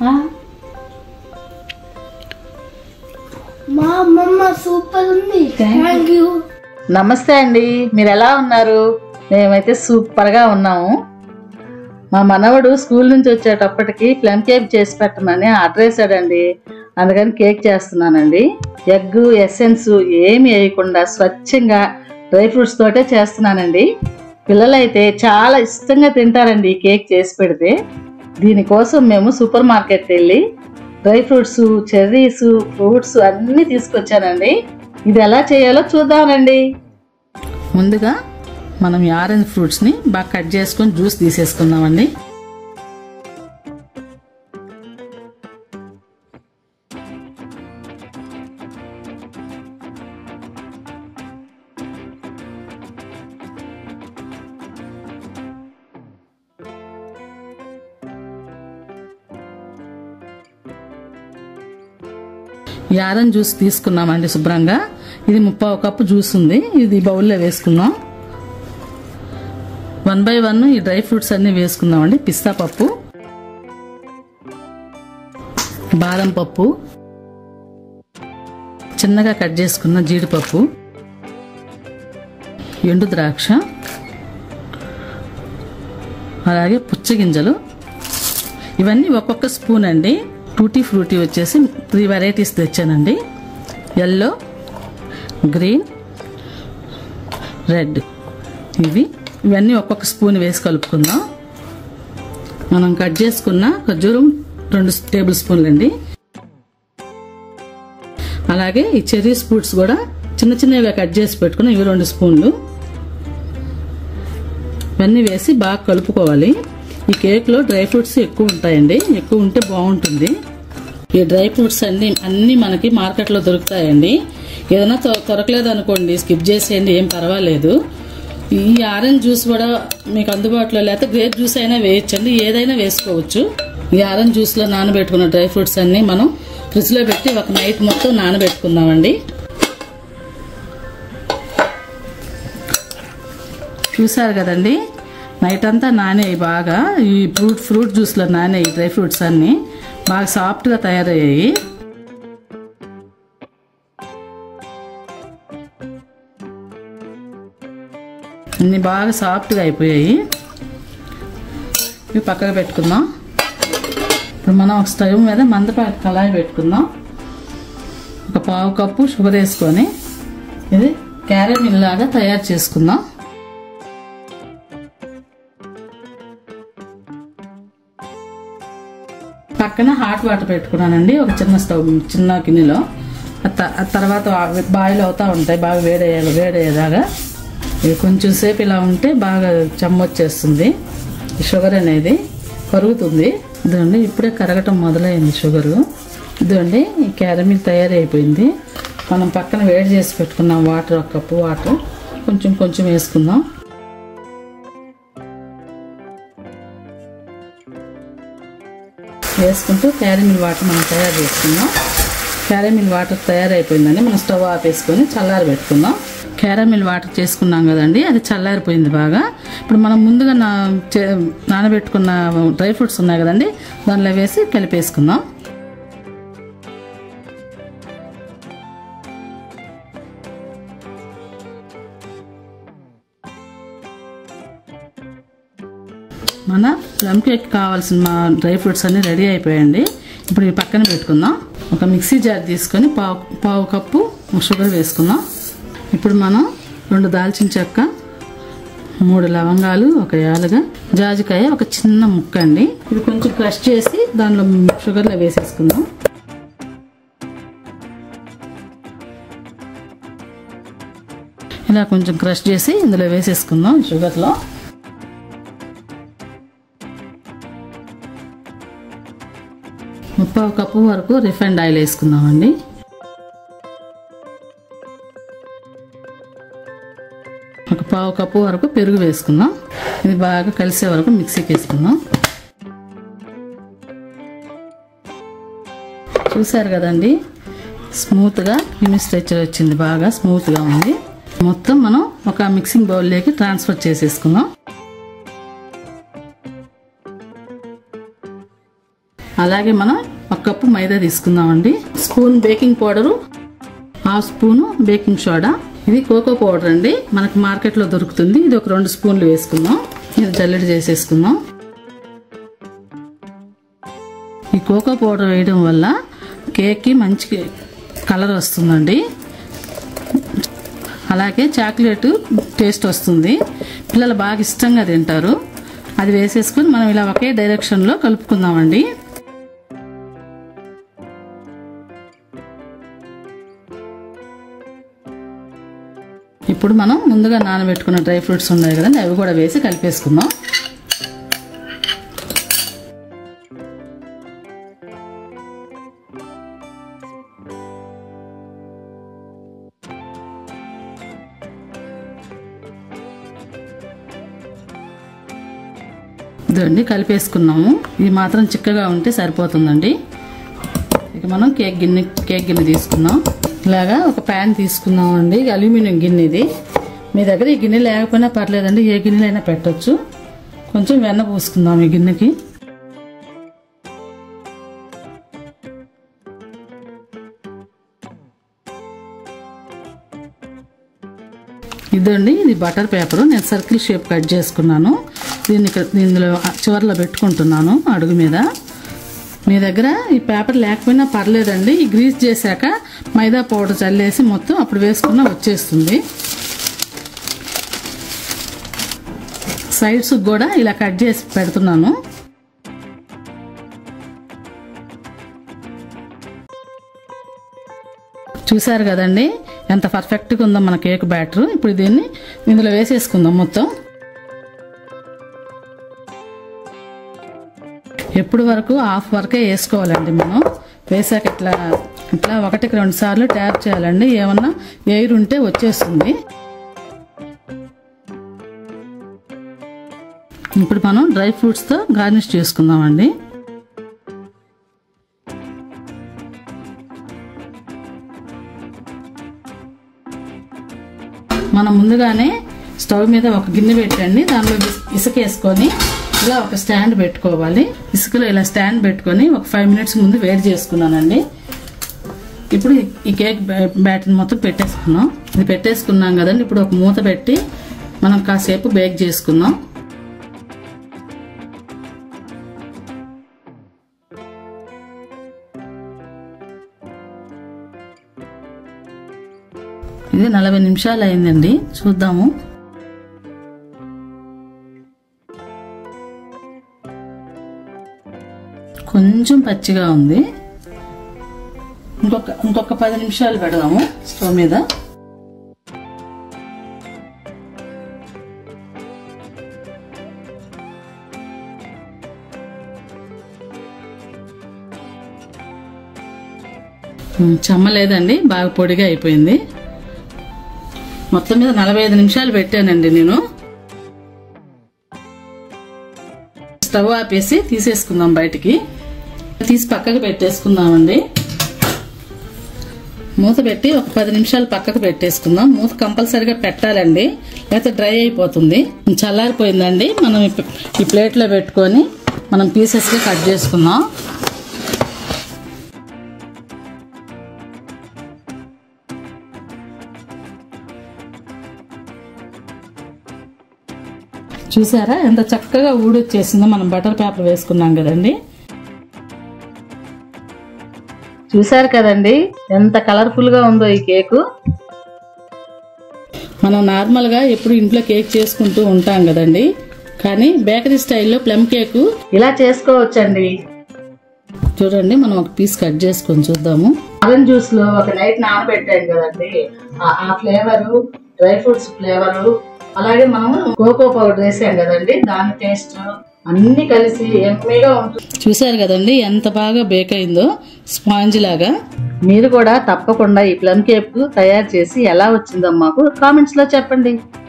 ఆ? మా అమ్మమ్మ సూపర్ ఉంది థ్యాంక్ యూ నమస్తే అండి మీరు ఎలా ఉన్నారు మేమైతే సూపర్గా ఉన్నాము మా మనవడు స్కూల్ నుంచి వచ్చేటప్పటికి ప్లమ్ కేక్ చేసి పెట్టమని ఆర్డర్ వేసాడండి అందుకని కేక్ చేస్తున్నానండి ఎగ్ ఎసెన్స్ ఏమి వేయకుండా స్వచ్ఛంగా డ్రై ఫ్రూట్స్ తోటే చేస్తున్నానండి పిల్లలైతే చాలా ఇష్టంగా తింటారండి ఈ కేక్ చేసి పెడితే దీనికోసం మేము సూపర్ మార్కెట్ వెళ్ళి డ్రై ఫ్రూట్స్ చెర్రీస్ ఫ్రూట్స్ అన్నీ తీసుకొచ్చానండి ఇది ఎలా చేయాలో చూద్దామండి ముందుగా మనం ఈ ఆరెంజ్ ఫ్రూట్స్ని బాగా కట్ చేసుకొని జ్యూస్ తీసేసుకుందామండి ఈ ఆరెంజ్ జ్యూస్ తీసుకున్నామండి శుభ్రంగా ఇది ముప్పావు కప్పు జ్యూస్ ఉంది ఇది బౌల్లో వేసుకుందాం వన్ బై వన్ ఈ డ్రై ఫ్రూట్స్ అన్నీ వేసుకుందామండి పిస్తా పప్పు బాదం పప్పు చిన్నగా కట్ చేసుకున్న జీడిపప్పు ఎండు ద్రాక్ష అలాగే పుచ్చగింజలు ఇవన్నీ ఒక్కొక్క స్పూన్ అండి టూటీ ఫ్రూటీ వచ్చేసి త్రీ వెరైటీస్ తెచ్చానండి ఎల్లో గ్రీన్ రెడ్ ఇవి ఇవన్నీ ఒక్కొక్క స్పూన్ వేసి కలుపుకుందాం మనం కట్ చేసుకున్న ఖర్జూరం రెండు టేబుల్ స్పూన్లు అండి అలాగే ఈ చెర్రీ ఫ్రూట్స్ కూడా చిన్న చిన్నగా కట్ చేసి పెట్టుకున్న ఇవి రెండు స్పూన్లు ఇవన్నీ వేసి బాగా కలుపుకోవాలి ఈ కేక్లో డ్రై ఫ్రూట్స్ ఎక్కువ ఉంటాయండి ఎక్కువ ఉంటే బాగుంటుంది ఈ డ్రై ఫ్రూట్స్ అన్ని అన్నీ మనకి మార్కెట్లో దొరుకుతాయండి ఏదైనా దొ- దొరకలేదు అనుకోండి స్కిప్ చేసేయండి ఏం పర్వాలేదు ఈ ఆరెంజ్ జ్యూస్ కూడా మీకు అందుబాటులో లేకపోతే గ్రేప్ జ్యూస్ అయినా వేయచ్చండి ఏదైనా వేసుకోవచ్చు ఈ ఆరెంజ్ జ్యూస్లో నానబెట్టుకున్న డ్రై ఫ్రూట్స్ అన్నీ మనం ఫ్రిడ్జ్లో పెట్టి ఒక నైట్ మొత్తం నానబెట్టుకుందామండి చూసారు కదండి నైట్ అంతా నానేయి బాగా ఈ ఫ్రూట్ ఫ్రూట్ జ్యూస్లో నానేయి డ్రై ఫ్రూట్స్ అన్నీ బాగా సాఫ్ట్గా తయారయ్యాయి అన్ని బాగా సాఫ్ట్గా అయిపోయాయి ఇవి పక్కకు పెట్టుకుందాం ఇప్పుడు మనం ఒక స్టవ్ మీద మందపాటి కళాయి పెట్టుకుందాం ఒక పావు కప్పు షుగర్ వేసుకొని ఇది క్యారమిల్ లాగా తయారు చేసుకుందాం పక్కన హాట్ వాటర్ పెట్టుకున్నానండి ఒక చిన్న స్టవ్ చిన్న గిన్నెలో ఆ త- ఆ తర్వాత బాయిల్ అవుతూ ఉంటాయి బాగా వేడయ్యాలి వేడయ్యేదాకా ఇది కొంచెం సేపు ఇలా ఉంటే బాగా చెమ్మొచ్చేస్తుంది ఈ షుగర్ అనేది కరుగుతుంది ఇదండి ఇప్పుడే కరగటం మొదలైంది షుగరు ఇదండి ఈ క్యారమిల్ తయారైపోయింది మనం పక్కన వేడి చేసి పెట్టుకున్నాం వాటర్ ఒక కప్పు వాటర్ కొంచెం కొంచెం వేసుకుందాం వేసుకుంటూ క్యారమిల్ వాటర్ మనం తయారు చేసుకుందాం క్యారమిల్ వాటర్ తయారైపోయిందండి మనం స్టవ్ ఆపేసుకొని చల్లారి పెట్టుకుందాం క్యారమిల్ వాటర్ చేసుకున్నాం కదండి అది చల్లారిపోయింది బాగా ఇప్పుడు మనం ముందుగా నా చే- నానబెట్టుకున్న డ్రై ఫ్రూట్స్ ఉన్నాయి కదండి దానిలో వేసి కలిపేసుకుందాం మన ప్లమ్ కేక్ కావాల్సిన మా డ్రై ఫ్రూట్స్ అన్నీ రెడీ అయిపోయాయండి ఇప్పుడు ఈ పక్కన పెట్టుకుందాం ఒక మిక్సీ జార్ తీసుకొని పావు పావు కప్పు షుగర్ వేసుకుందాం ఇప్పుడు మనం రెండు దాల్చిన చెక్క మూడు లవంగాలు ఒక యాలుగా జాజికాయ ఒక చిన్న ముక్క అండి ఇది కొంచెం క్రష్ చేసి దానిలో షుగర్లో వేసేసుకుందాం ఇలా కొంచెం క్రష్ చేసి ఇందులో వేసేసుకుందాం ఈ షుగర్లో ముప్పావు కప్పు వరకు రిఫైండ్ ఆయిల్ వేసుకుందామండి ఒక పావు కప్పు వరకు పెరుగు వేసుకుందాం ఇది బాగా కలిసే వరకు మిక్సీకి వేసుకుందాం చూసారు కదండి స్మూత్గా క్రీమీ స్ట్రెచర్ వచ్చింది బాగా స్మూత్గా ఉంది మొత్తం మనం ఒక మిక్సింగ్ బౌల్లోకి ట్రాన్స్ఫర్ చేసేసుకుందాం అలాగే మనం ఒక కప్పు మైదా తీసుకుందామండి spoon baking powder half spoon baking soda ఇది కోకో పౌడర్ అండి మనకి మార్కెట్లో దొరుకుతుంది ఇది ఒక రెండు స్పూన్లు వేసుకుందాం ఇది జల్లెడ చేసేసుకుందాం ఈ కోకో పౌడర్ వేయడం వల్ల కేక్కి మంచి కలర్ వస్తుందండి అలాగే చాక్లెట్ టేస్ట్ వస్తుంది పిల్లలు బాగా ఇష్టంగా తింటారు అది వేసేసుకొని మనం ఇలా ఒకే డైరెక్షన్లో కలుపుకుందామండి ఇప్పుడు మనం ముందుగా నానబెట్టుకున్న డ్రై ఫ్రూట్స్ ఉన్నాయి కదండి అవి కూడా వేసి కలిపేసుకుందాం ఇదండి కలిపేసుకున్నాము ఇది మాత్రం చిక్కగా ఉంటే సరిపోతుందండి ఇక మనం కేక్ గిన్నె కేక్ గిన్నె తీసుకుందాం ఇలాగా ఒక ప్యాన్ తీసుకుందాం అండి అల్యూమినియం గిన్నె ఇది మీ దగ్గర ఈ గిన్నె లేకపోయినా పర్లేదండి ఏ గిన్నెలైనా పెట్టొచ్చు కొంచెం వెన్న పూసుకుందాం ఈ గిన్నెకి ఇదండి ఇది బటర్ పేపర్ నేను సర్కిల్ షేప్ కట్ చేసుకున్నాను దీన్ని ఇక్కడ ఇందులో చివరిలో పెట్టుకుంటున్నాను అడుగు మీద మీ దగ్గర ఈ పేపర్ లేకపోయినా పర్లేదండి ఈ గ్రీస్ చేశాక మైదా పౌడర్ చల్లేసి మొత్తం అప్పుడు వేసుకున్న వచ్చేస్తుంది సైడ్స్ కూడా ఇలా కట్ చేసి పెడుతున్నాను చూసారు కదండి ఎంత పర్ఫెక్ట్గా ఉందో మన కేక్ బ్యాటర్ ఇప్పుడు దీన్ని ఇందులో వేసేసుకుందాం మొత్తం ఎప్పుడు వరకు హాఫ్ వరకే వేసుకోవాలండి మనం వేసాక ఇట్లా ఇట్లా ఒకటికి రెండు సార్లు ట్యాప్ చేయాలండి ఏమన్నా ఎయిర్ ఉంటే వచ్చేస్తుంది ఇప్పుడు మనం డ్రై ఫ్రూట్స్తో గార్నిష్ చేసుకుందామండి మనం ముందుగానే స్టవ్ మీద ఒక గిన్నె పెట్టండి దానిలో ఇస్- ఇసుక వేసుకొని ఇలా ఒక స్టాండ్ పెట్టుకోవాలి ఇసుకలో ఇలా స్టాండ్ పెట్టుకొని ఒక ఫైవ్ మినిట్స్ ముందు వేడి చేసుకున్నానండి ఇప్పుడు ఈ- ఈ కేక్ బ్యా- బ్యాటర్ మొత్తం పెట్టేసుకున్నాం ఇది పెట్టేసుకున్నాం కదండి ఇప్పుడు ఒక మూత పెట్టి మనం కాసేపు బేక్ చేసుకుందాం ఇది నలభై నిమిషాలు అయిందండి చూద్దాము కొంచెం పచ్చిగా ఉంది ఇంకొక ఇంకొక పది నిమిషాలు పెడదాము స్టవ్ మీద ఉమ్, చెమ్మలేదండి బాగా పొడిగా అయిపోయింది మొత్తం మీద నలభై ఐదు నిమిషాలు పెట్టానండి నేను స్టవ్ ఆపేసి తీసేసుకుందాం బయటికి తీసి పక్కకు పెట్టేసుకుందామండి మూత పెట్టి ఒక పది నిమిషాలు పక్కకు పెట్టేసుకుందాం మూత కంపల్సరిగా పెట్టాలండి లేకపోతే డ్రై అయిపోతుంది చల్లారిపోయిందండి మనం ఈ- ఈ ప్లేట్లో పెట్టుకొని మనం పీసెస్గా కట్ చేసుకుందాం చూసారా ఎంత చక్కగా ఊడొచ్చేసిందో మనం బటర్ పేపర్ వేసుకున్నాం కదండి చూసారు కదండి ఎంత కలర్ఫుల్ గా ఉందో ఈ కేకు మనం నార్మల్ గా ఎప్పుడు ఇంట్లో కేక్ చేసుకుంటూ ఉంటాం కదండి కానీ బేకరీ స్టైల్లో ప్లమ్ కేకు ఇలా చేసుకోవచ్చండి చూడండి మనం ఒక పీస్ కట్ చేసుకొని చూద్దాము ఆరెంజ్ జ్యూస్ లో ఒక నైట్ నానబెట్టాం కదండి ఆ- ఆ ఫ్లేవరు డ్రై ఫ్రూట్స్ ఫ్లేవరు అలాగే మనము కోకో పౌడర్ వేసాం కదండి దాని టేస్ట్ అన్ని కలిసి ఎమ్మీగా ఉంటుంది చూసారు కదండి ఎంత బాగా బేక్ అయిందో స్పాంజ్ లాగా మీరు కూడా తప్పకుండా ఈ ప్లమ్ కేక్ తయారు చేసి ఎలా వచ్చిందో మాకు కామెంట్స్ లో చెప్పండి